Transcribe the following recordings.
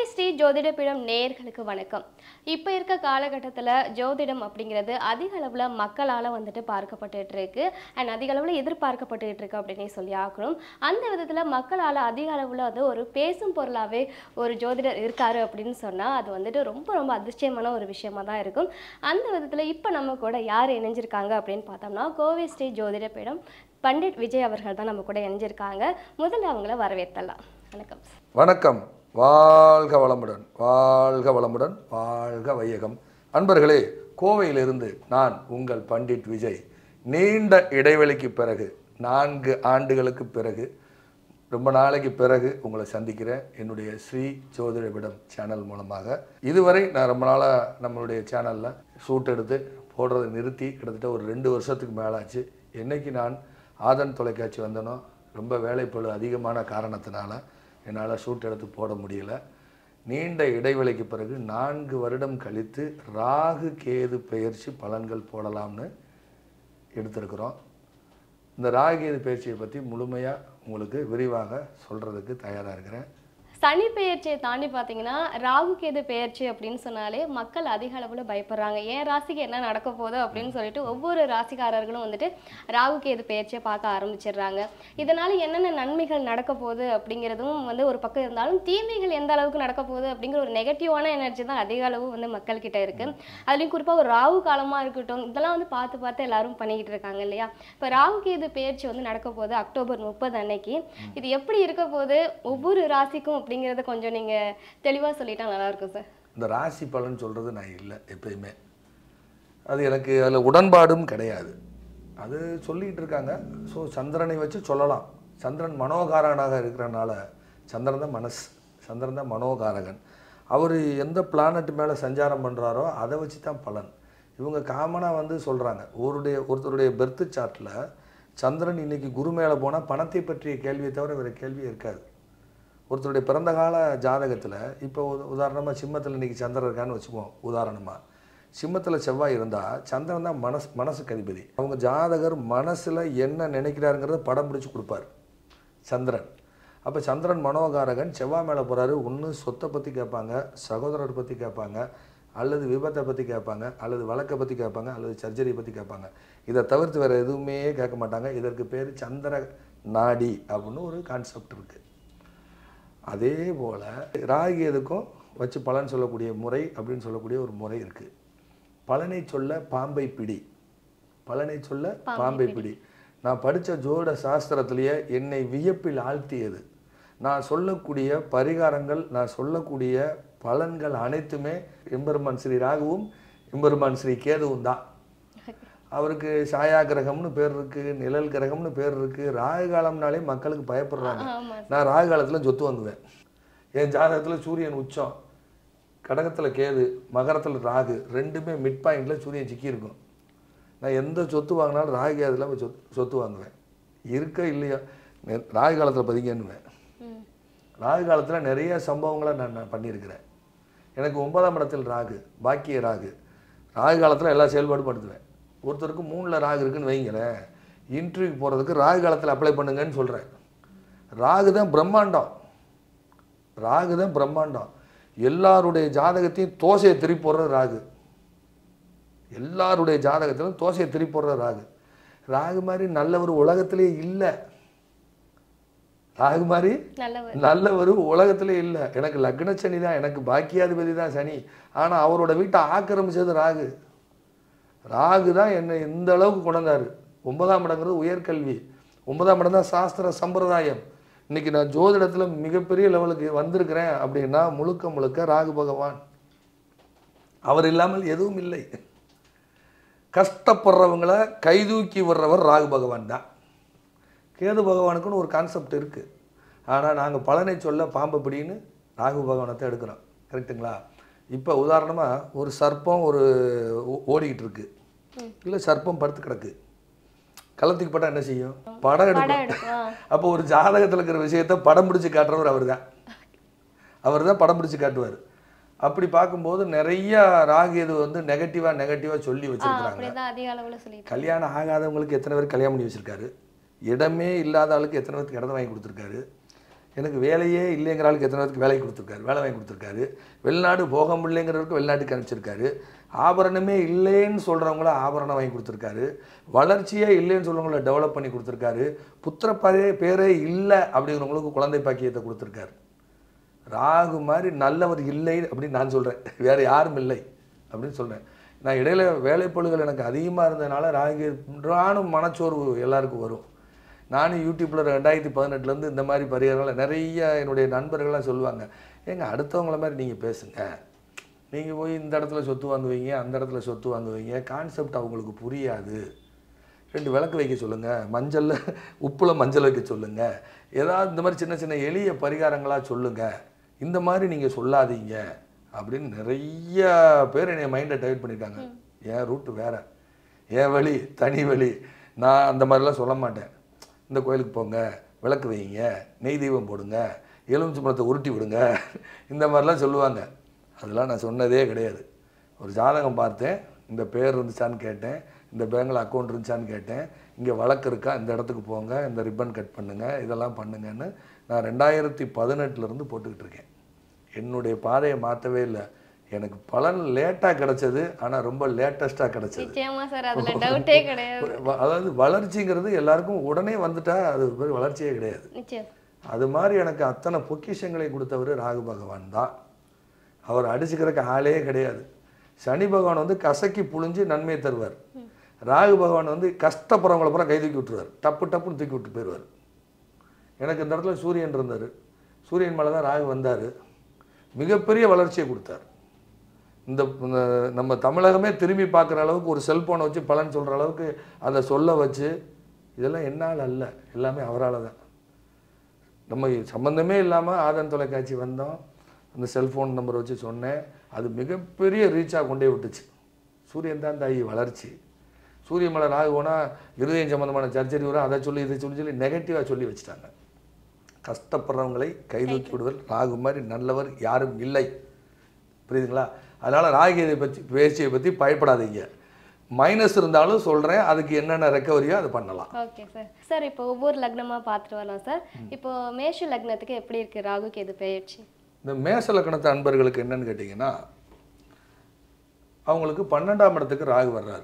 ஸ்ரீ ஜோதிட பீடம் நேயர்களுக்கு வணக்கம் இப்போ இருக்க காலகட்டத்தில் ஜோதிடம் அப்படிங்கிறது அதிக அளவில் மக்களால் வந்துட்டு பார்க்கப்பட்டுட்டு இருக்கு அண்ட் அதிக அளவில் எதிர்பார்க்கப்பட்டுட்டு இருக்கு அப்படின்னே சொல்லி ஆகணும் அந்த விதத்தில் மக்களால் அதிக அளவில் வந்து ஒரு பேசும் பொருளாகவே ஒரு ஜோதிடர் இருக்காரு அப்படின்னு சொன்னால் அது வந்துட்டு ரொம்ப ரொம்ப அதிர்ஷ்டமான ஒரு விஷயமா தான் இருக்கும் அந்த விதத்தில் இப்போ நம்ம கூட யார் இணைஞ்சிருக்காங்க அப்படின்னு பார்த்தோம்னா கோவை ஸ்ரீ ஜோதிட பீடம் பண்டிட் விஜய் அவர்கள் தான் நம்ம கூட இணைஞ்சிருக்காங்க முதல்ல அவங்கள வரவேற்றலாம் வணக்கம் சார் வணக்கம் வாழ்க வளமுடன் வாழ்க வளமுடன் வாழ்க வையகம் அன்பர்களே கோவையிலிருந்து நான் உங்கள் பண்டிட் விஜய் நீண்ட இடைவெளிக்கு பிறகு நான்கு ஆண்டுகளுக்கு பிறகு ரொம்ப நாளைக்கு பிறகு உங்களை சந்திக்கிறேன் என்னுடைய ஸ்ரீ ஜோதிடபிடம் சேனல் மூலமாக இதுவரை நான் ரொம்ப நாளாக நம்மளுடைய சேனலில் ஷூட் எடுத்து போடுறதை நிறுத்தி கிட்டத்தட்ட ஒரு ரெண்டு வருஷத்துக்கு மேலாச்சு என்னைக்கு நான் ஆதன் தொலைக்காட்சி வந்தனோ ரொம்ப வேலைப்பளு அதிகமான காரணத்தினால என்னால் ஷூட் எடுத்து போட முடியல நீண்ட இடைவெளிக்கு பிறகு நான்கு வருடம் கழித்து ராகு கேது பெயர்ச்சி பலன்கள் போடலாம்னு எடுத்திருக்கிறோம் இந்த ராகு கேது பயிற்சியை பற்றி முழுமையாக உங்களுக்கு விரிவாக சொல்கிறதுக்கு தயாராக இருக்கிறேன் சனி பெயர்ச்சியை தாண்டி பார்த்தீங்கன்னா ராகு கேது பெயர்ச்சி அப்படின்னு சொன்னாலே மக்கள் அதிக அளவில் பயப்படுறாங்க ஏன் ராசிக்கு என்ன நடக்க போகுது அப்படின்னு சொல்லிட்டு ஒவ்வொரு ராசிக்காரர்களும் வந்துட்டு ராகு கேது பெயர்ச்சியை பார்க்க ஆரம்பிச்சிடுறாங்க இதனால என்னென்ன நன்மைகள் நடக்க போகுது அப்படிங்கிறதும் வந்து ஒரு பக்கம் இருந்தாலும் தீமைகள் எந்த அளவுக்கு நடக்க போகுது அப்படிங்கிற ஒரு நெகட்டிவான எனர்ஜி தான் அதிக அளவு வந்து மக்கள் கிட்ட இருக்கு அதுலேயும் குறிப்பாக ஒரு ராகு காலமாக இருக்கட்டும் இதெல்லாம் வந்து பார்த்து பார்த்து எல்லாரும் பண்ணிக்கிட்டு இருக்காங்க இல்லையா இப்போ ராகு கேது பெயர்ச்சி வந்து நடக்க போகுது அக்டோபர் முப்பது அன்னைக்கு இது எப்படி இருக்க போகுது ஒவ்வொரு ராசிக்கும் அப்படிங்கிறத கொஞ்சம் நீங்க தெளிவா சொல்லிட்டா நல்லா இருக்கும் சார் இந்த ராசி பலன் சொல்கிறது நான் இல்லை எப்பயுமே அது எனக்கு அதில் உடன்பாடும் கிடையாது அது சொல்லிகிட்டு இருக்காங்க ஸோ சந்திரனை வச்சு சொல்லலாம் சந்திரன் மனோகாரகனாக இருக்கிறனால சந்திரன் தான் மனசு சந்திரன் தான் மனோகாரகன் அவர் எந்த பிளானட் மேலே சஞ்சாரம் பண்ணுறாரோ அதை வச்சு தான் பலன் இவங்க காமனாக வந்து சொல்கிறாங்க ஒருடைய ஒருத்தருடைய பெர்த் சார்ட்டில் சந்திரன் இன்னைக்கு குரு மேலே போனால் பணத்தை பற்றிய கேள்வியை தவிர வேறு கேள்வியே இருக்காது ஒருத்தருடைய பிறந்த கால ஜாதகத்தில் இப்போ உதாரணமாக சிம்மத்தில் இன்னைக்கு சந்திரன் இருக்கான்னு வச்சுக்குவோம் உதாரணமாக சிம்மத்தில் செவ்வாய் இருந்தால் சந்திரன் தான் மனசு மனசுக்கு அதிபதி அவங்க ஜாதகர் மனசில் என்ன நினைக்கிறாருங்கிறத படம் பிடிச்சி கொடுப்பார் சந்திரன் அப்போ சந்திரன் மனோகாரகன் செவ்வாய் மேலே போகிறாரு ஒன்று சொத்தை பற்றி கேட்பாங்க சகோதரர் பற்றி கேட்பாங்க அல்லது விபத்தை பற்றி கேட்பாங்க அல்லது வழக்கை பற்றி கேட்பாங்க அல்லது சர்ஜரியை பற்றி கேட்பாங்க இதை தவிர்த்து வேறு எதுவுமே கேட்க மாட்டாங்க இதற்கு பேர் சந்திர நாடி அப்படின்னு ஒரு கான்செப்ட் இருக்குது அதே போல் ராகு எதுக்கும் வச்சு பலன் சொல்லக்கூடிய முறை அப்படின்னு சொல்லக்கூடிய ஒரு முறை இருக்குது பலனை சொல்ல பாம்பை பிடி பலனை சொல்ல பாம்பை பிடி நான் படித்த ஜோட சாஸ்திரத்திலேயே என்னை வியப்பில் ஆழ்த்தியது நான் சொல்லக்கூடிய பரிகாரங்கள் நான் சொல்லக்கூடிய பலன்கள் அனைத்துமே எம்பெருமான் ஸ்ரீ ராகுவும் எம்பெருமான் ஸ்ரீ கேதுவும் தான் அவருக்கு சாயா கிரகம்னு பேர் இருக்கு நிழல் கிரகம்னு பேர் இருக்கு ராகு காலம்னாலே மக்களுக்கு பயப்படுறாங்க ஆமா நான் ராகு காலத்தில் சொத்து வாங்குவேன் என் ஜாதகத்தில் சூரியன் உச்சம் கடகத்தில் கேது மகரத்தில் ராகு ரெண்டுமே மிட் பாயிண்டில் சூரியன் சிக்கி இருக்கும் நான் எந்த சொத்து வாங்கினாலும் ராகு கேதில் போய் சொத்து சொத்து வாங்குவேன் இருக்க இல்லையா நெ- ராகு காலத்தில் பதிங்கன்னுவேன் ம். ராகு காலத்தில் நிறைய சம்பவங்களை நான் நான் பண்ணியிருக்கிறேன் எனக்கு ஒன்பதாம் இடத்தில் ராகு பாக்கிய ராகு ராகு காலத்தில் எல்லா செயல்பாடும் படுத்துவேன் ஒருத்தருக்கு மூணில் ராகு இருக்குன்னு வைங்களேன் இன்டர்வியூக்கு போகிறதுக்கு ராகு காலத்தில் அப்ளை பண்ணுங்கன்னு சொல்கிறேன் ராகு தான் பிரம்மாண்டம் ராகு தான் பிரம்மாண்டம் எல்லாருடைய ஜாதகத்தையும் தோசையை திருப்பி போடுறது ராகு எல்லாருடைய ஜாதகத்திலும் தோசையை திருப்பி போடுறது ராகு ராகு மாதிரி நல்லவர் உலகத்திலே இல்லை ராகு மாதிரி நல்லவர் நல்லவர் உலகத்திலே இல்லை எனக்கு லக்ன சனி தான் எனக்கு பாக்கியாதிபதி தான் சனி ஆனால் அவரோட வீட்டை ஆக்கிரமிச்சது ராகு ராகு தான் என்னை இந்த அளவுக்கு கொண்டாந்தாரு ஒன்பதாம் இடங்கிறது உயர்கல்வி ஒன்பதாம் இடம் தான் சாஸ்திர சம்பிரதாயம் இன்னைக்கு நான் ஜோதிடத்தில் மிகப்பெரிய லெவலுக்கு வந்திருக்கிறேன் அப்படின்னா முழுக்க முழுக்க ராகு பகவான் அவர் இல்லாமல் எதுவும் இல்லை கஷ்டப்படுறவங்களை கைதூக்கி விடுறவர் ராகு பகவான் தான் கேது பகவானுக்குன்னு ஒரு கான்செப்ட் இருக்குது ஆனால் நாங்கள் பலனை சொல்ல பாம்பு பிடின்னு ராகு பகவானத்தை எடுக்கிறோம் கரெக்ட்டுங்களா இப்போ உதாரணமாக ஒரு சர்ப்பம் ஒரு ஓ- ஓடிக்கிட்டு இருக்கு இல்லை சர்ப்பம் படுத்து கிடக்கு களத்துக்கு படம் என்ன செய்யும் படம் படம் எடுக்கும் எடுக்கும் அப்போ ஒரு ஜாதகத்தில் இருக்கிற விஷயத்த படம் பிடிச்சு காட்டுறவர் அவர் தான் அவர் தான் படம் பிடிச்சு காட்டுவார் அப்படி பார்க்கும்போது நிறைய ராகு இது வந்து நெகட்டிவாக நெகட்டிவாக சொல்லி ஆ, வச்சிருக்கிறாங்க அப்படிதான் அதிக அளவுல சொல்லிட்டு கல்யாணம் ஆகாதவங்களுக்கு எத்தனை பேர் கல்யாணம் பண்ணி வச்சிருக்காரு இடமே இல்லாத ஆளுக்கு எத்தனை பேருக்கு இடத்த வாங்கி கொடுத்துருக்காரு எனக்கு வேலையே இல்லைங்கிற ஆளுக்கு எத்தனை பேருக்கு வேலை கொடுத்துருக்காரு வேலை வாங்கி கொடுத்துருக்காரு வெளிநாடு போக முடியலைங்கிறவருக்கு வெளிநாட்டுக்கு அனுப்பிச்சிருக்காரு ஆபரணமே இல்லைன்னு சொல்கிறவங்கள ஆபரணம் வாங்கி கொடுத்துருக்காரு வளர்ச்சியே இல்லைன்னு சொல்கிறவங்கள டெவலப் பண்ணி கொடுத்துருக்காரு புத்திரப்பரே பேரே இல்லை அப்படிங்கிறவங்களுக்கு குழந்தை பாக்கியத்தை கொடுத்துருக்காரு ராகு மாதிரி நல்லவர் இல்லை அப்படின்னு நான் சொல்கிறேன் வேறு யாரும் இல்லை அப்படின்னு சொல்கிறேன் நான் இடையில வேலைப்பளுகள் எனக்கு அதிகமாக இருந்ததுனால ராகு ராணும் மனச்சோர்வு எல்லாருக்கும் வரும் நானும் யூடியூப்பில் ரெண்டாயிரத்தி பதினெட்டுலேருந்து இந்த மாதிரி பரிகாரங்களை நிறைய என்னுடைய நண்பர்கள்லாம் சொல்லுவாங்க ஏங்க அடுத்தவங்கள மாதிரி நீங்கள் பேசுங்க நீங்கள் போய் இந்த இடத்துல சொத்து வாங்குவீங்க அந்த இடத்துல சொத்து வாங்குவீங்க கான்செப்ட் அவங்களுக்கு புரியாது ரெண்டு விளக்கு வைக்க சொல்லுங்கள் மஞ்சளில் உப்பில் மஞ்சள் வைக்க சொல்லுங்கள் ஏதாவது இந்த மாதிரி சின்ன சின்ன எளிய பரிகாரங்களாக சொல்லுங்கள் இந்த மாதிரி நீங்கள் சொல்லாதீங்க அப்படின்னு நிறைய பேர் என்னை மைண்டை டைவர்ட் பண்ணியிருக்காங்க என் ரூட்டு வேற என் வழி தனி வழி நான் அந்த மாதிரிலாம் சொல்ல மாட்டேன் இந்த கோயிலுக்கு போங்க விளக்கு வைங்க நெய் தீபம் போடுங்க எலுமிச்சை பழத்தை உருட்டி விடுங்க இந்த மாதிரிலாம் சொல்லுவாங்க அதெல்லாம் நான் சொன்னதே கிடையாது ஒரு ஜாதகம் பார்த்தேன் இந்த பேர் இருந்துச்சான்னு கேட்டேன் இந்த பேங்கில் அக்கௌண்ட் இருந்துச்சான்னு கேட்டேன் இங்கே வழக்கு இருக்கா இந்த இடத்துக்கு போங்க இந்த ரிப்பன் கட் பண்ணுங்க இதெல்லாம் பண்ணுங்கன்னு நான் ரெண்டாயிரத்தி பதினெட்டுலேருந்து போட்டுக்கிட்டு இருக்கேன் என்னுடைய பாதையை மாற்றவே இல்லை எனக்கு பலன் லேட்டாக கிடைச்சது ஆனால் ரொம்ப லேட்டஸ்ட்டாக கிடைச்சது நிச்சயமா சார் அதுல டவுட்டே கிடையாது வ- அதாவது வளர்ச்சிங்கிறது எல்லாருக்கும் உடனே வந்துட்டா அது ஒரு பெரிய வளர்ச்சியே கிடையாது நிச்சயம் அது மாதிரி எனக்கு அத்தனை பொக்கிஷங்களை கொடுத்தவர் ராகு பகவான் தான் அவர் அடிச்சுக்கிறக்கு ஆளே கிடையாது சனி பகவான் வந்து கசக்கி புழிஞ்சு நன்மையை தருவார் ராகு பகவான் வந்து கஷ்டப்படுறவங்கள பூரா கை தூக்கி விட்டுருவார் டப்பு டப்புன்னு தூக்கி விட்டு போயிடுவார் எனக்கு இந்த இடத்துல சூரியன் இருந்தார் சூரியன் மேலே தான் ராகு வந்தார் மிகப்பெரிய வளர்ச்சியை கொடுத்தார் இந்த இந்த நம்ம தமிழகமே திரும்பி பார்க்குற அளவுக்கு ஒரு செல்போனை வச்சு பலன் சொல்கிற அளவுக்கு அதை சொல்ல வச்சு இதெல்லாம் என்னால் அல்ல எல்லாமே அவரால் தான் நம்ம சம்மந்தமே இல்லாமல் ஆதன் தொலைக்காட்சி வந்தோம் அந்த செல்ஃபோன் நம்பர் வச்சு சொன்னேன் அது மிகப்பெரிய ரீச்சாக கொண்டே விட்டுச்சு சூரியன் தான் தாயி வளர்ச்சி சூரிய மலை ராகு போனால் இருதயம் சம்மந்தமான சர்ச்சரி வரும் அதை சொல்லி இதை சொல்லி சொல்லி நெகட்டிவாக சொல்லி வச்சுட்டாங்க கஷ்டப்படுறவங்களை கைதூக்கி விடுவர் ராகு மாதிரி நல்லவர் யாரும் இல்லை புரியுதுங்களா அதனால் ராகியதை பற்றி பேச்சியை பற்றி பயப்படாதீங்க மைனஸ் இருந்தாலும் சொல்கிறேன் அதுக்கு என்னென்ன ரெக்கவரியோ அது பண்ணலாம் ஓகே சார் சார் இப்போ ஒவ்வொரு லக்னமா பார்த்துட்டு வரலாம் சார் இப்போ மேஷ லக்னத்துக்கு எப்படி இருக்கு ராகு கேது பெயர்ச்சி இந்த மேச லக்கணத்து அன்பர்களுக்கு என்னன்னு கேட்டிங்கன்னா அவங்களுக்கு பன்னெண்டாம் இடத்துக்கு ராகு வர்றாரு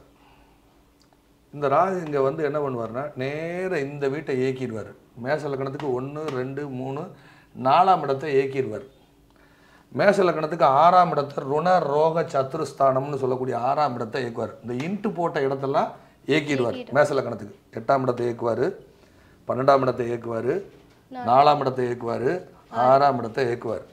இந்த ராகு இங்கே வந்து என்ன பண்ணுவார்னா நேரா இந்த வீட்டை இயக்கிடுவார் மேச லக்கணத்துக்கு ஒன்று ரெண்டு மூணு நாலாம் இடத்தை இயக்கிடுவார் மேச லக்கணத்துக்கு ஆறாம் இடத்தை ருண ரோக சத்துருஸ்தானம்னு சொல்லக்கூடிய ஆறாம் இடத்தை இயக்குவார் இந்த இன்ட்டு போட்ட இடத்தெல்லாம் இயக்கிடுவார் மேச லக்கணத்துக்கு எட்டாம் இடத்தை இயக்குவார் பன்னெண்டாம் இடத்தை இயக்குவார் நாலாம் இடத்தை இயக்குவார் ஆறாம் இடத்தை இயக்குவார்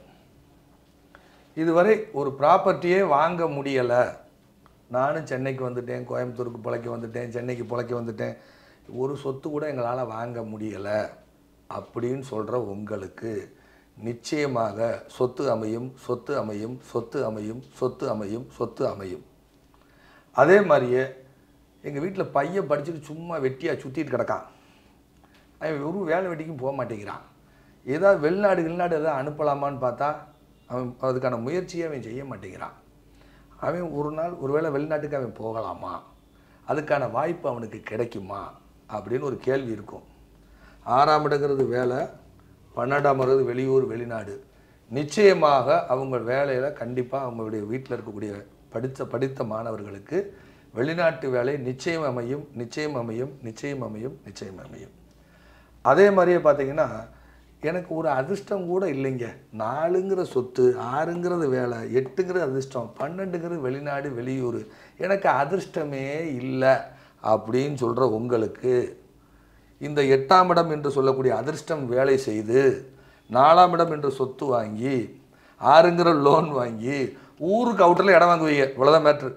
இதுவரை ஒரு ப்ராப்பர்ட்டியே வாங்க முடியலை நானும் சென்னைக்கு வந்துட்டேன் கோயம்புத்தூருக்கு பிழைக்க வந்துட்டேன் சென்னைக்கு பிழைக்க வந்துட்டேன் ஒரு சொத்து கூட எங்களால் வாங்க முடியலை அப்படின்னு சொல்கிற உங்களுக்கு நிச்சயமாக சொத்து அமையும் சொத்து அமையும் சொத்து அமையும் சொத்து அமையும் சொத்து அமையும் அதே மாதிரியே எங்கள் வீட்டில் பையன் படிச்சுட்டு சும்மா வெட்டியாக சுற்றிட்டு கிடக்கான் அவன் ஒரு வேலை வெட்டிக்கும் போக மாட்டேங்கிறான் ஏதாவது வெளிநாடு வெளிநாடு எதாவது அனுப்பலாமான்னு பார்த்தா அவன் அதுக்கான முயற்சியை அவன் செய்ய மாட்டேங்கிறான் அவன் ஒரு நாள் ஒருவேளை வெளிநாட்டுக்கு அவன் போகலாமா அதுக்கான வாய்ப்பு அவனுக்கு கிடைக்குமா அப்படின்னு ஒரு கேள்வி இருக்கும் ஆறாம் இடங்கிறது வேலை பன்னெண்டாம் இடங்கிறது வெளியூர் வெளிநாடு நிச்சயமாக அவங்க வேலையில் கண்டிப்பாக அவங்களுடைய வீட்டில் இருக்கக்கூடிய படித்த படித்த மாணவர்களுக்கு வெளிநாட்டு வேலை நிச்சயம் அமையும் நிச்சயம் அமையும் நிச்சயம் அமையும் நிச்சயம் அமையும் அதே மாதிரியே பார்த்தீங்கன்னா எனக்கு ஒரு அதிர்ஷ்டம் கூட இல்லைங்க நாலுங்கிற சொத்து ஆறுங்கிறது வேலை எட்டுங்கிறது அதிர்ஷ்டம் பன்னெண்டுங்கிறது வெளிநாடு வெளியூர் எனக்கு அதிர்ஷ்டமே இல்லை அப்படின்னு சொல்கிற உங்களுக்கு இந்த எட்டாம் இடம் என்று சொல்லக்கூடிய அதிர்ஷ்டம் வேலை செய்து நாலாம் இடம் என்று சொத்து வாங்கி ஆறுங்கிற லோன் வாங்கி ஊருக்கு அவுட்டரில் இடம் வாங்குவீங்க இவ்வளோதான் மேட்ரு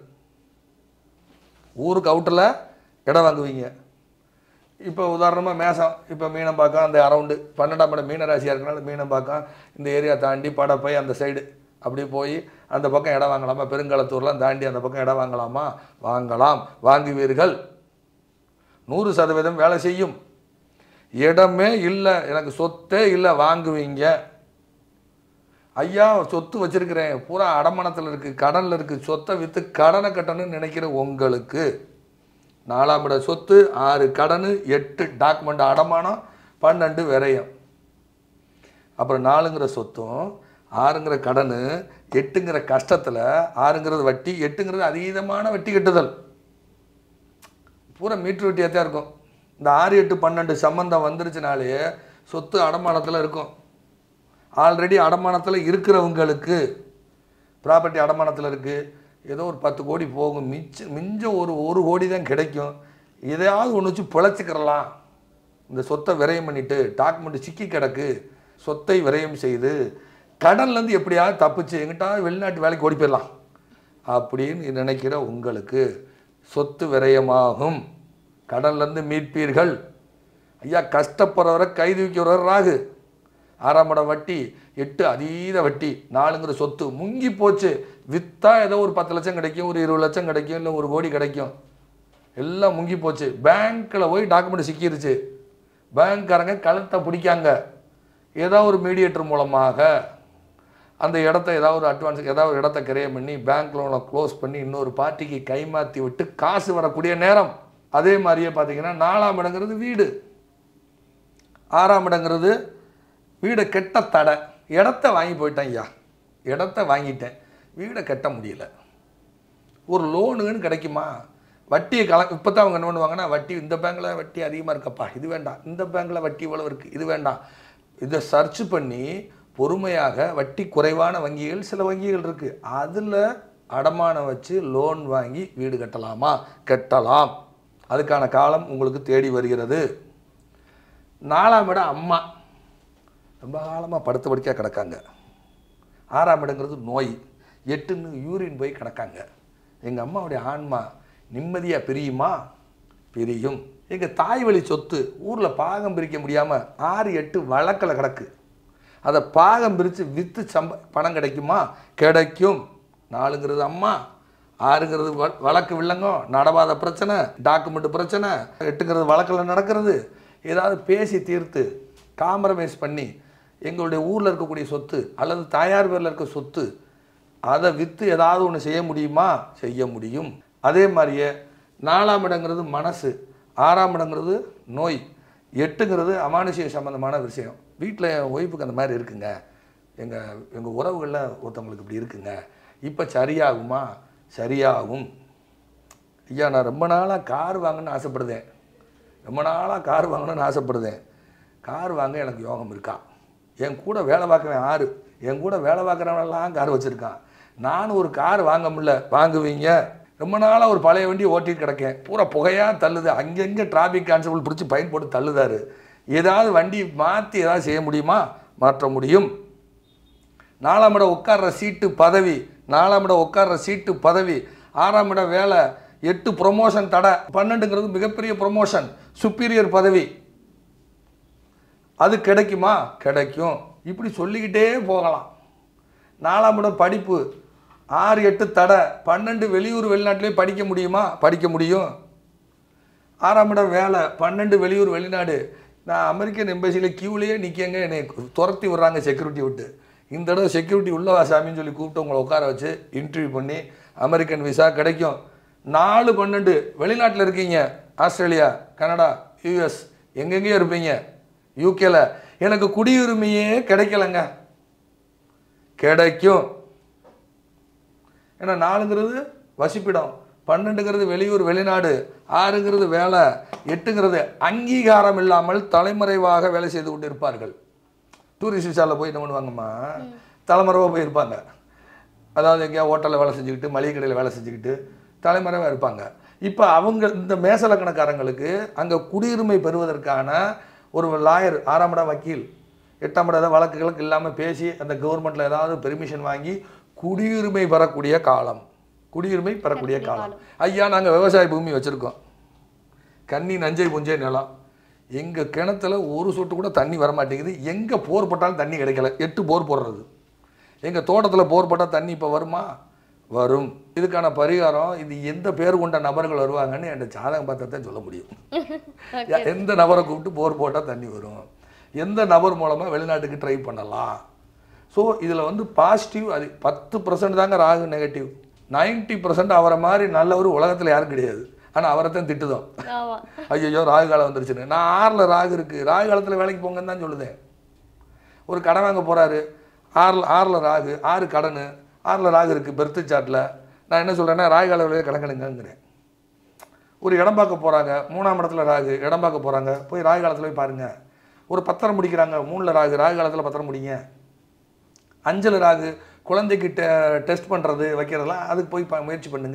ஊருக்கு அவுட்டரில் இடம் வாங்குவீங்க இப்போ உதாரணமாக மேசம் இப்போ மீனம்பாக்கம் அந்த அரவுண்டு பன்னெண்டாம் இடம் மீன ராசியாக இருக்கனால மீனம்பாக்கம் இந்த ஏரியா தாண்டி படப்பை அந்த சைடு அப்படி போய் அந்த பக்கம் இடம் வாங்கலாமா பெருங்களத்தூர்லாம் தாண்டி அந்த பக்கம் இடம் வாங்கலாமா வாங்கலாம் வாங்குவீர்கள் நூறு சதவீதம் வேலை செய்யும் இடமே இல்லை எனக்கு சொத்தே இல்லை வாங்குவீங்க ஐயா சொத்து வச்சிருக்கிறேன் பூரா அடமானத்தில் இருக்குது கடனில் இருக்குது சொத்தை விற்று கடனை கட்டணும்னு நினைக்கிற உங்களுக்கு நாலாம் இட சொத்து ஆறு கடனு எட்டு டாக்குமெண்ட் அடமானம் பன்னெண்டு விரயம் அப்புறம் நாலுங்கிற சொத்தும் ஆறுங்கிற கடன் எட்டுங்கிற கஷ்டத்தில் ஆறுங்கிறது வட்டி எட்டுங்கிறது அதீதமான வட்டி கட்டுதல் பூரா மீட்ரு வட்டியாக தான் இருக்கும் இந்த ஆறு எட்டு பன்னெண்டு சம்பந்தம் வந்துருச்சுனாலே சொத்து அடமானத்தில் இருக்கும் ஆல்ரெடி அடமானத்தில் இருக்கிறவங்களுக்கு ப்ராப்பர்ட்டி அடமானத்தில் இருக்குது ஏதோ ஒரு பத்து கோடி போகும் மிச்ச மிஞ்சம் ஒரு ஒரு கோடி தான் கிடைக்கும் எதையாவது ஒன்று வச்சு பிழைச்சிக்கிறலாம் இந்த சொத்தை விரயம் பண்ணிட்டு டாக்குமெண்ட் சிக்கி கிடக்கு சொத்தை விரயம் செய்து கடன்லேருந்து எப்படியாவது தப்பிச்சு எங்கிட்டாவது வெளிநாட்டு வேலைக்கு ஓடி போயிடலாம் அப்படின்னு நினைக்கிற உங்களுக்கு சொத்து விரயமாகும் கடன்லேருந்து மீட்பீர்கள் ஐயா கஷ்டப்படுறவரை கைது வைக்கிறவர் ராகு ஆறாம் இடம் வட்டி எட்டு அதீத வட்டி நாலுங்கிற சொத்து முங்கி போச்சு விற்றா ஏதோ ஒரு பத்து லட்சம் கிடைக்கும் ஒரு இருபது லட்சம் கிடைக்கும் இல்லை ஒரு கோடி கிடைக்கும் எல்லாம் முங்கி போச்சு பேங்க்கில் போய் டாக்குமெண்ட் சிக்கிருச்சு பேங்க்காரங்க கழுத்தை பிடிக்காங்க ஏதோ ஒரு மீடியேட்டர் மூலமாக அந்த இடத்த ஏதாவது ஒரு அட்வான்ஸ் ஏதாவது ஒரு இடத்த கிரையம் பண்ணி பேங்க் லோனை க்ளோஸ் பண்ணி இன்னொரு பார்ட்டிக்கு கைமாற்றி விட்டு காசு வரக்கூடிய நேரம் அதே மாதிரியே பார்த்தீங்கன்னா நாலாம் இடங்கிறது வீடு ஆறாம் இடங்கிறது வீடை கெட்ட தடை இடத்த வாங்கி போயிட்டேன் ஐயா இடத்த வாங்கிட்டேன் வீடை கட்ட முடியல ஒரு லோனுன்னு கிடைக்குமா வட்டியை கல இப்போ தான் அவங்க என்ன பண்ணுவாங்கன்னா வட்டி இந்த பேங்க்கில் வட்டி அதிகமாக இருக்கப்பா இது வேண்டாம் இந்த பேங்க்கில் வட்டி இவ்வளவு இருக்குது இது வேண்டாம் இதை சர்ச் பண்ணி பொறுமையாக வட்டி குறைவான வங்கிகள் சில வங்கிகள் இருக்குது அதில் அடமானம் வச்சு லோன் வாங்கி வீடு கட்டலாமா கட்டலாம் அதுக்கான காலம் உங்களுக்கு தேடி வருகிறது நாலாம் இடம் அம்மா ரொம்ப காலமாக படுத்த படுக்கையாக கிடக்காங்க ஆறாம் இடங்கிறது நோய் எட்டுன்னு யூரின் போய் கிடக்காங்க எங்கள் அம்மாவுடைய ஆன்மா நிம்மதியாக பிரியுமா பிரியும் எங்கள் தாய் வழி சொத்து ஊரில் பாகம் பிரிக்க முடியாமல் ஆறு எட்டு வழக்கில் கிடக்கு அதை பாகம் பிரித்து விற்று சம்ப பணம் கிடைக்குமா கிடைக்கும் நாலுங்கிறது அம்மா ஆறுங்கிறது வ- வழக்கு வில்லங்கம் நடவாத பிரச்சனை டாக்குமெண்ட் பிரச்சனை எட்டுங்கிறது வழக்கில் நடக்கிறது ஏதாவது பேசி தீர்த்து காம்ப்ரமைஸ் பண்ணி எங்களுடைய ஊரில் இருக்கக்கூடிய சொத்து அல்லது தாயார் பேரில் இருக்க சொத்து அதை விற்று ஏதாவது ஒன்று செய்ய முடியுமா செய்ய முடியும் அதே மாதிரியே நாலாம் இடங்கிறது மனசு ஆறாம் இடங்கிறது நோய் எட்டுங்கிறது அமானுஷிய சம்பந்தமான விஷயம் வீட்டில் என் ஒய்ஃபுக்கு அந்த மாதிரி இருக்குங்க எங்கள் எங்கள் உறவுகளில் ஒருத்தவங்களுக்கு இப்படி இருக்குங்க இப்போ சரியாகுமா சரியாகும் ஐயா நான் ரொம்ப நாளாக கார் வாங்கணும்னு ஆசைப்படுதேன் ரொம்ப நாளாக கார் வாங்கணும்னு ஆசைப்படுதேன் கார் வாங்க எனக்கு யோகம் இருக்கா என் கூட வேலை பார்க்குறேன் ஆறு என் கூட வேலை பார்க்குறவனெல்லாம் கார் வச்சுருக்கான் நானும் ஒரு கார் வாங்க முடியல வாங்குவீங்க ரொம்ப நாளாக ஒரு பழைய வண்டி ஓட்டிட்டு கிடக்கேன் பூரா புகையாக தள்ளுது அங்கங்கே டிராஃபிக் கான்ஸ்டபிள் பிடிச்சி பயன் போட்டு தள்ளுதாரு ஏதாவது வண்டி மாற்றி ஏதாவது செய்ய முடியுமா மாற்ற முடியும் நாலாம் இடம் உட்கார்ற சீட்டு பதவி நாலாம் இடம் உட்கார்ற சீட்டு பதவி ஆறாம் இடம் வேலை எட்டு ப்ரொமோஷன் தடை பன்னெண்டுங்கிறது மிகப்பெரிய ப்ரொமோஷன் சுப்பீரியர் பதவி அது கிடைக்குமா கிடைக்கும் இப்படி சொல்லிக்கிட்டே போகலாம் நாலாம் இடம் படிப்பு ஆறு எட்டு தடை பன்னெண்டு வெளியூர் வெளிநாட்டிலே படிக்க முடியுமா படிக்க முடியும் ஆறாம் இடம் வேலை பன்னெண்டு வெளியூர் வெளிநாடு நான் அமெரிக்கன் எம்பசியில் கியூலேயே நிற்கங்க என்னை துரத்தி விட்றாங்க செக்யூரிட்டி விட்டு இந்த தடவை செக்யூரிட்டி உள்ளவா சாமின்னு சொல்லி கூப்பிட்டு உங்களை உட்கார வச்சு இன்டர்வியூ பண்ணி அமெரிக்கன் விசா கிடைக்கும் நாலு பன்னெண்டு வெளிநாட்டில் இருக்கீங்க ஆஸ்திரேலியா கனடா யூஎஸ் எங்கெங்கேயோ இருப்பீங்க யூகேல எனக்கு குடியுரிமையே கிடைக்கலங்க கிடைக்கும் ஏன்னா நாலுங்கிறது வசிப்பிடம் பன்னெண்டுங்கிறது வெளியூர் வெளிநாடு ஆறுங்கிறது வேலை எட்டுங்கிறது அங்கீகாரம் இல்லாமல் தலைமறைவாக வேலை செய்து கொண்டு இருப்பார்கள் டூரிஸ்ட் விசாவில் போய் என்ன பண்ணுவாங்கம்மா தலைமறைவாக போயிருப்பாங்க அதாவது எங்கேயா ஹோட்டலில் வேலை செஞ்சுக்கிட்டு மளிகை கடையில் வேலை செஞ்சுக்கிட்டு தலைமறைவாக இருப்பாங்க இப்போ அவங்க இந்த மேசலக்கணக்காரங்களுக்கு அங்கே குடியுரிமை பெறுவதற்கான ஒரு லாயர் ஆறாம் இடம் வக்கீல் எட்டாம் இடம் ஏதாவது வழக்குகளுக்கு இல்லாமல் பேசி அந்த கவர்மெண்ட்டில் ஏதாவது பெர்மிஷன் வாங்கி குடியுரிமை பெறக்கூடிய காலம் குடியுரிமை பெறக்கூடிய காலம் ஐயா நாங்கள் விவசாய பூமி வச்சுருக்கோம் கன்னி நஞ்சை புஞ்சை நிலம் எங்கள் கிணத்துல ஒரு சொட்டு கூட தண்ணி வர மாட்டேங்குது எங்கே போர் போட்டாலும் தண்ணி கிடைக்கல எட்டு போர் போடுறது எங்கள் தோட்டத்தில் போர் போட்டால் தண்ணி இப்போ வருமா வரும் இதுக்கான பரிகாரம் இது எந்த பேர் கொண்ட நபர்கள் வருவாங்கன்னு என் ஜாதகம் பார்த்தா தான் சொல்ல முடியும் எந்த நபரை கூப்பிட்டு போர் போட்டால் தண்ணி வரும் எந்த நபர் மூலமாக வெளிநாட்டுக்கு ட்ரை பண்ணலாம் ஸோ இதில் வந்து பாசிட்டிவ் அது பத்து பர்சன்ட் தாங்க ராகு நெகட்டிவ் 90% பர்சன்ட் அவரை மாதிரி நல்லவர் உலகத்தில் யாரும் கிடையாது ஆனால் அவரை தான் திட்டுதோம் ஆமா ஐயோ ராகு காலம் வந்துருச்சுன்னு நான் ஆறில் ராகு இருக்குது ராகு காலத்தில் வேலைக்கு போங்கன்னு தான் சொல்லுதேன் ஒரு கடன் வாங்க போகிறாரு ஆறில் ஆறில் ராகு ஆறு கடன் ஆறில் ராகு இருக்குது பெர்த்து சாட்டில் நான் என்ன சொல்கிறேன்னா ராகு காலவிலேயே கணக்கெடுங்கிறேன் ஒரு இடம் பார்க்க போகிறாங்க மூணாம் இடத்துல ராகு இடம் பார்க்க போகிறாங்க போய் ராகு காலத்தில் போய் பாருங்கள் ஒரு பத்திரம் முடிக்கிறாங்க மூணில் ராகு ராகு காலத்தில் பத்திரம் முடிங்க அஞ்சல் ராகு குழந்தைக்கு டெஸ்ட் பண்ணுறது வைக்கிறதெல்லாம் அதுக்கு போய் ப- முயற்சி பண்ணுங்க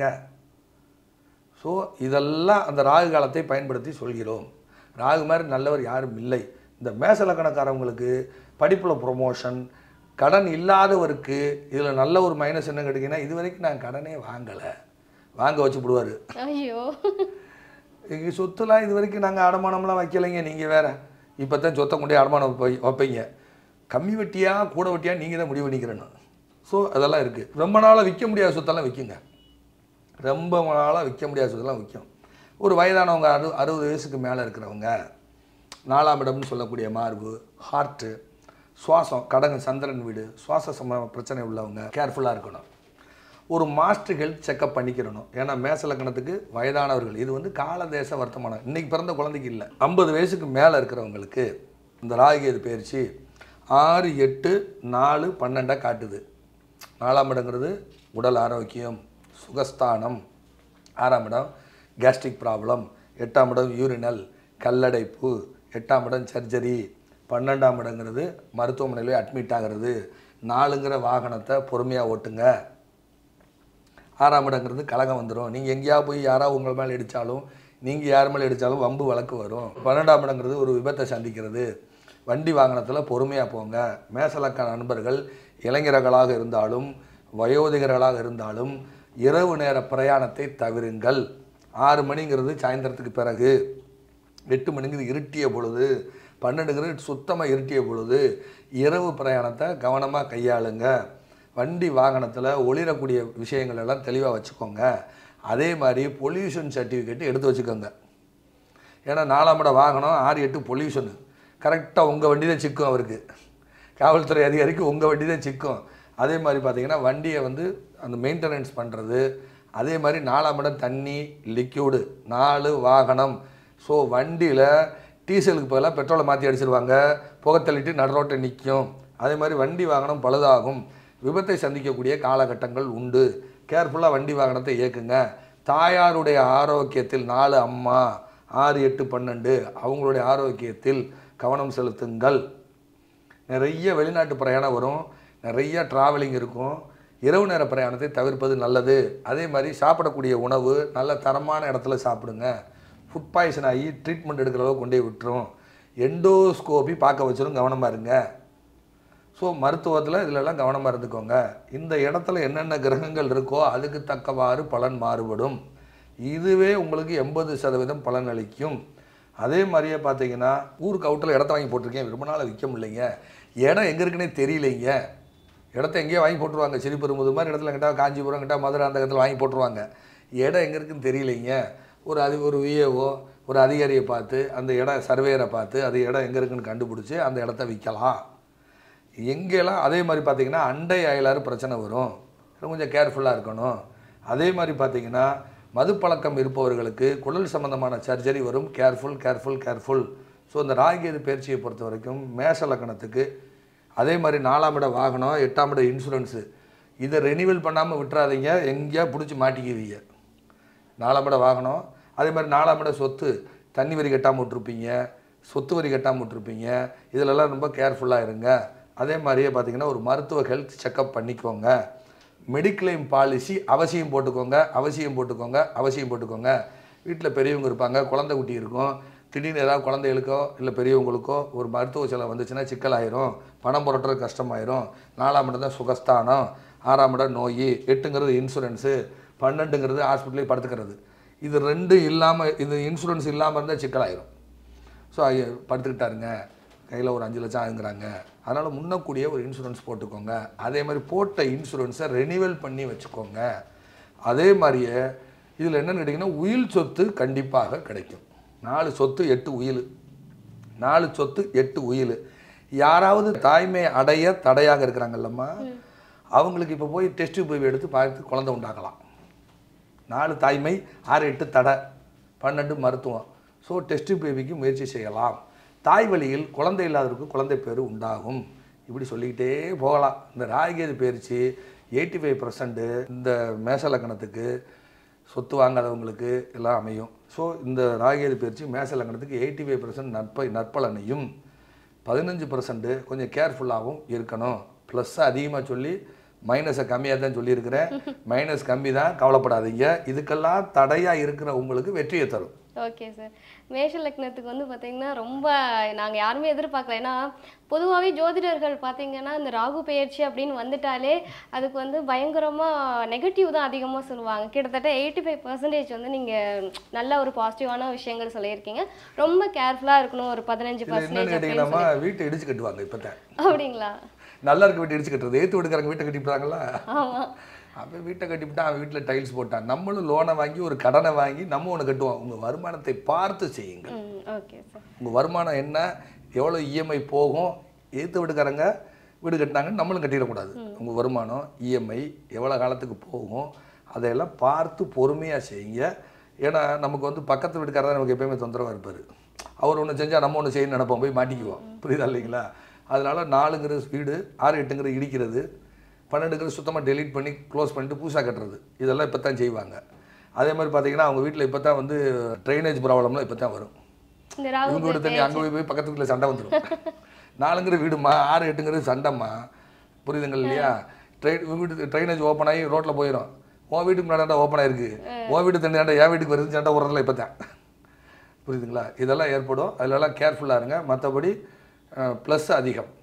ஸோ இதெல்லாம் அந்த ராகு காலத்தை பயன்படுத்தி சொல்கிறோம் ராகு மாதிரி நல்லவர் யாரும் இல்லை இந்த மேச லக்கணக்காரவங்களுக்கு படிப்பில் ப்ரொமோஷன் கடன் இல்லாதவருக்கு இதில் நல்ல ஒரு மைனஸ் என்ன கேட்டிங்கன்னா இது வரைக்கும் நான் கடனே வாங்கலை வாங்க வச்சு விடுவார் ஐயோ எங்கள் சொத்துலாம் இது வரைக்கும் நாங்கள் அடமானம்லாம் வைக்கலைங்க நீங்கள் வேற இப்போ தான் சொத்தை கொண்டே அடமானம் வை- வைப்பீங்க கம்மி வட்டியா கூட வட்டியா நீங்கள் தான் முடிவு பண்ணிக்கிறேன்னு ஸோ அதெல்லாம் இருக்குது ரொம்ப நாளாக விற்க முடியாத சொத்தெல்லாம் விற்குங்க ரொம்ப நாளாக விற்க முடியாத சொத்தெல்லாம் விற்கும் ஒரு வயதானவங்க அறு அறுபது வயசுக்கு மேலே இருக்கிறவங்க நாலாம் இடம்னு சொல்லக்கூடிய மார்பு ஹார்ட்டு சுவாசம் கடங்கு சந்திரன் வீடு சுவாச சம பிரச்சனை உள்ளவங்க கேர்ஃபுல்லாக இருக்கணும் ஒரு மாஸ்டர் ஹெல்த் செக்கப் பண்ணிக்கிறணும் ஏன்னா மேச லக்கணத்துக்கு வயதானவர்கள் இது வந்து காலதேச வர்த்தமானம் இன்னைக்கு பிறந்த குழந்தைக்கு இல்லை ஐம்பது வயசுக்கு மேலே இருக்கிறவங்களுக்கு இந்த ராகுகேது பயிற்சி ஆறு எட்டு நாலு பன்னெண்டாக காட்டுது நாலாம் இடங்கிறது உடல் ஆரோக்கியம் சுகஸ்தானம் ஆறாம் இடம் கேஸ்ட்ரிக் ப்ராப்ளம் எட்டாம் இடம் யூரினல் கல்லடைப்பு எட்டாம் இடம் சர்ஜரி பன்னெண்டாம் இடங்கிறது மருத்துவமனையில் அட்மிட் ஆகிறது நாலுங்கிற வாகனத்தை பொறுமையாக ஓட்டுங்க ஆறாம் இடங்கிறது கலகம் வந்துடும் நீங்கள் எங்கேயா போய் யாராவது உங்கள் மேலே அடித்தாலும் நீங்கள் யார் மேலே அடித்தாலும் வம்பு வழக்கு வரும் பன்னெண்டாம் இடங்கிறது ஒரு விபத்தை சந்திக்கிறது வண்டி வாகனத்தில் பொறுமையாக போங்க மேசலக்க நண்பர்கள் இளைஞர்களாக இருந்தாலும் வயோதிகர்களாக இருந்தாலும் இரவு நேர பிரயாணத்தை தவிருங்கள் ஆறு மணிங்கிறது சாயந்தரத்துக்கு பிறகு எட்டு மணிங்கிறது இருட்டிய பொழுது பன்னெண்டுங்கிறது சுத்தமாக இருட்டிய பொழுது இரவு பிரயாணத்தை கவனமாக கையாளுங்க வண்டி வாகனத்தில் ஒளிரக்கூடிய விஷயங்கள் எல்லாம் தெளிவாக வச்சுக்கோங்க அதே மாதிரி பொல்யூஷன் சர்டிஃபிகேட் எடுத்து வச்சுக்கோங்க ஏன்னா நாலாம் இட வாகனம் ஆறு எட்டு பொல்யூஷனு கரெக்டாக உங்கள் வண்டி தான் சிக்கும் அவருக்கு காவல்துறை அதிகாரிக்கு உங்கள் வண்டி தான் சிக்கும் அதே மாதிரி பார்த்தீங்கன்னா வண்டியை வந்து அந்த மெயின்டெனன்ஸ் பண்ணுறது அதே மாதிரி நாலாம் இடம் தண்ணி லிக்யூடு நாலு வாகனம் ஸோ வண்டியில் டீசலுக்கு பதிலாக பெட்ரோலை மாற்றி அடிச்சிருவாங்க புகை தள்ளிட்டு நடுரோட்டை நிற்கும் அதே மாதிரி வண்டி வாகனம் பழுதாகும் விபத்தை சந்திக்கக்கூடிய காலகட்டங்கள் உண்டு கேர்ஃபுல்லாக வண்டி வாகனத்தை இயக்குங்க தாயாருடைய ஆரோக்கியத்தில் நாலு அம்மா ஆறு எட்டு பன்னெண்டு அவங்களுடைய ஆரோக்கியத்தில் கவனம் செலுத்துங்கள் நிறைய வெளிநாட்டு பிரயாணம் வரும் நிறைய டிராவலிங் இருக்கும் இரவு நேர பிரயாணத்தை தவிர்ப்பது நல்லது அதே மாதிரி சாப்பிடக்கூடிய உணவு நல்ல தரமான இடத்துல சாப்பிடுங்க ஃபுட் பாய்சன் ஆகி ட்ரீட்மெண்ட் எடுக்கிற அளவுக்கு கொண்டே விட்டுரும் எண்டோஸ்கோபி பார்க்க வச்சிரும் கவனமாக இருங்க ஸோ மருத்துவத்தில் இதிலெல்லாம் கவனமாக இருந்துக்கோங்க இந்த இடத்துல என்னென்ன கிரகங்கள் இருக்கோ அதுக்கு தக்கவாறு பலன் மாறுபடும் இதுவே உங்களுக்கு எண்பது சதவீதம் பலன் அளிக்கும் அதே மாதிரியே பார்த்தீங்கன்னா ஊருக்கு அவுட்டில் இடத்த வாங்கி போட்டிருக்கேன் ரொம்ப நாள் விற்க முடியலைங்க இடம் எங்கே இருக்குன்னே தெரியலைங்க இடத்த எங்கேயோ வாங்கி போட்டுருவாங்க சிறுபெரும்புது மாதிரி இடத்துல கிட்ட காஞ்சிபுரம் கிட்ட மதுரை அந்த இடத்துல வாங்கி போட்டுருவாங்க இடம் எங்கே இருக்குன்னு தெரியலைங்க ஒரு அது ஒரு விஏஓ ஒரு அதிகாரியை பார்த்து அந்த இடம் சர்வேயரை பார்த்து அது இடம் எங்கே இருக்குன்னு கண்டுபிடிச்சி அந்த இடத்த விற்கலாம் எங்கெல்லாம் அதே மாதிரி பார்த்தீங்கன்னா அண்டை அயலாறு பிரச்சனை வரும் இன்னும் கொஞ்சம் கேர்ஃபுல்லாக இருக்கணும் அதே மாதிரி பார்த்தீங்கன்னா மது பழக்கம் இருப்பவர்களுக்கு குடல் சம்பந்தமான சர்ஜரி வரும் கேர்ஃபுல் கேர்ஃபுல் கேர்ஃபுல் ஸோ இந்த ராகியது பயிற்சியை பொறுத்த வரைக்கும் மேஷ லக்கணத்துக்கு அதே மாதிரி நாலாம் இட வாகனம் எட்டாம் இட இன்சூரன்ஸு இதை ரெனிவல் பண்ணாமல் விட்டுறாதீங்க எங்கேயா பிடிச்சி மாட்டிக்குவீங்க நாலாம் இட வாகனம் அதே மாதிரி நாலாம் இட சொத்து தண்ணி வரி கட்டாமல் விட்ருப்பீங்க சொத்து வரி கட்டாமல் விட்ருப்பீங்க இதிலெல்லாம் ரொம்ப கேர்ஃபுல்லாக இருங்க அதே மாதிரியே பார்த்தீங்கன்னா ஒரு மருத்துவ ஹெல்த் செக்கப் பண்ணிக்கோங்க மெடிக்ளைம் பாலிசி அவசியம் போட்டுக்கோங்க அவசியம் போட்டுக்கோங்க அவசியம் போட்டுக்கோங்க வீட்டில் பெரியவங்க இருப்பாங்க குழந்தை குட்டி இருக்கும் திடீர்னு ஏதாவது குழந்தைகளுக்கோ இல்லை பெரியவங்களுக்கோ ஒரு மருத்துவ செலவு வந்துச்சுன்னா சிக்கலாயிரும் பணம் புரட்டுறது கஷ்டமாயிரும் நாலாம் இடம் தான் சுகஸ்தானம் ஆறாம் இடம் நோய் எட்டுங்கிறது இன்சூரன்ஸு பன்னெண்டுங்கிறது ஹாஸ்பிட்டலே படுத்துக்கிறது இது ரெண்டும் இல்லாமல் இது இன்சூரன்ஸ் இல்லாமல் இருந்தால் சிக்கலாயிரும் ஸோ படுத்துக்கிட்டாருங்க கையில் ஒரு அஞ்சு லட்சம் ஆகுங்கிறாங்க அதனால் முன்னக்கூடிய ஒரு இன்சூரன்ஸ் போட்டுக்கோங்க அதே மாதிரி போட்ட இன்சூரன்ஸை ரெனிவல் பண்ணி வச்சுக்கோங்க அதே மாதிரியே இதில் என்னன்னு கேட்டிங்கன்னா உயில் சொத்து கண்டிப்பாக கிடைக்கும் நாலு சொத்து எட்டு உயில் நாலு சொத்து எட்டு உயில் யாராவது தாய்மை அடைய தடையாக இருக்கிறாங்கல்லம்மா அவங்களுக்கு இப்போ போய் டெஸ்ட் போய் எடுத்து பார்த்து குழந்தை உண்டாக்கலாம் நாலு தாய்மை ஆறு எட்டு தடை பன்னெண்டு மருத்துவம் ஸோ டெஸ்ட் பேபிக்கு முயற்சி செய்யலாம் தாய் வழியில் குழந்தை இல்லாதவருக்கு குழந்தை பேர் உண்டாகும் இப்படி சொல்லிக்கிட்டே போகலாம் இந்த ராகுகேது பயிற்சி எயிட்டி ஃபைவ் இந்த மேச லக்னத்துக்கு சொத்து வாங்காதவங்களுக்கு எல்லாம் அமையும் ஸோ இந்த ராகுகேது பயிற்சி மேச லக்னத்துக்கு எயிட்டி ஃபைவ் பர்சன்ட் நற்ப நற்பலனையும் பதினஞ்சு பர்சன்ட் கொஞ்சம் கேர்ஃபுல்லாகவும் இருக்கணும் ப்ளஸ்ஸை அதிகமாக சொல்லி மைனஸை கம்மியாக தான் சொல்லியிருக்கிறேன் மைனஸ் கம்மி தான் கவலைப்படாதீங்க இதுக்கெல்லாம் தடையாக இருக்கிற உங்களுக்கு வெற்றியை தரும் ஓகே சார் மேஷ லக்னத்துக்கு வந்து பார்த்தீங்கன்னா ரொம்ப நாங்கள் யாருமே எதிர்பார்க்கல ஏன்னா பொதுவாகவே ஜோதிடர்கள் பார்த்தீங்கன்னா இந்த ராகு பெயர்ச்சி அப்படின்னு வந்துட்டாலே அதுக்கு வந்து பயங்கரமாக நெகட்டிவ் தான் அதிகமாக சொல்லுவாங்க கிட்டத்தட்ட எயிட்டி ஃபைவ் பர்சன்டேஜ் வந்து நீங்கள் நல்ல ஒரு பாசிட்டிவான விஷயங்கள் சொல்லியிருக்கீங்க ரொம்ப கேர்ஃபுல்லாக இருக்கணும் ஒரு பதினஞ்சு இது என்னன்னு பர்சன்டேஜ் கேட்டிங்கன்னா வீட்டை இடிச்சு கட்டுவாங்க இப்போ தான் அப்படிங்களா நல்லா இருக்க வீட்டை இடிச்சு கட்டுறது ஏற்று வீட்டுக்காரங்க வீட்டை கட்டிவிட்டாங்களா ஆமாம் அவன் வீட்டை கட்டிவிட்டான் அவன் வீட்டில் டைல்ஸ் போட்டான் நம்மளும் லோனை வாங்கி ஒரு கடனை வாங்கி நம்ம ஒன்று கட்டுவோம் உங்கள் வருமானத்தை பார்த்து செய்யுங்க ம் ஓகே சார் உங்கள் வருமானம் என்ன எவ்வளோ இஎம்ஐ போகும் ஏற்று வீட்டுக்காரங்க வீடு கட்டினாங்கன்னு நம்மளும் கட்டிடக்கூடாது உங்கள் வருமானம் இஎம்ஐ எவ்வளோ காலத்துக்கு போகும் அதையெல்லாம் பார்த்து பொறுமையாக செய்யுங்க ஏன்னா நமக்கு வந்து பக்கத்து வீட்டுக்காரர் தான் நமக்கு எப்பயுமே தொந்தரவாக இருப்பார் அவர் ஒன்று செஞ்சால் நம்ம ஒன்று செய்யணும்னு நினைப்போம் போய் மாட்டிக்குவோம் புரியுதா இல்லைங்களா அதனால நாலுங்கிற வீடு ஆறு எட்டுங்கிற இடிக்கிறது பன்னெண்டுங்கிற சுத்தமாக டெலீட் பண்ணி க்ளோஸ் பண்ணிட்டு புதுசாக கட்டுறது இதெல்லாம் இப்போ தான் செய்வாங்க அதே மாதிரி பார்த்தீங்கன்னா அவங்க வீட்டில் இப்போ தான் வந்து ட்ரைனேஜ் ப்ராப்ளம்லாம் இப்போ தான் வரும் இந்த ராகு இவங்க வீடு தண்ணி அங்கே போய் போய் பக்கத்து வீட்டில் சண்டை வந்துடும் நாலுங்கிற வீடுமா ஆறு எட்டுங்கிறது சண்டைம்மா புரியுதுங்க இல்லையா ட்ரெயின் இவங்க வீட்டு ட்ரைனேஜ் ஓப்பன் ஆகி ரோட்டில் போயிடும் உன் வீட்டுக்கு முன்னாடி ஓப்பன் ஆயிருக்கு உன் வீட்டு தண்ணி தாண்டா என் வீட்டுக்கு வருது சண்டை விட்றதில்ல இப்போ தான் புரியுதுங்களா இதெல்லாம் ஏற்படும் அதிலெல்லாம் கேர்ஃபுல்லாக இருங்க மற்றபடி ப்ளஸ் அதிகம்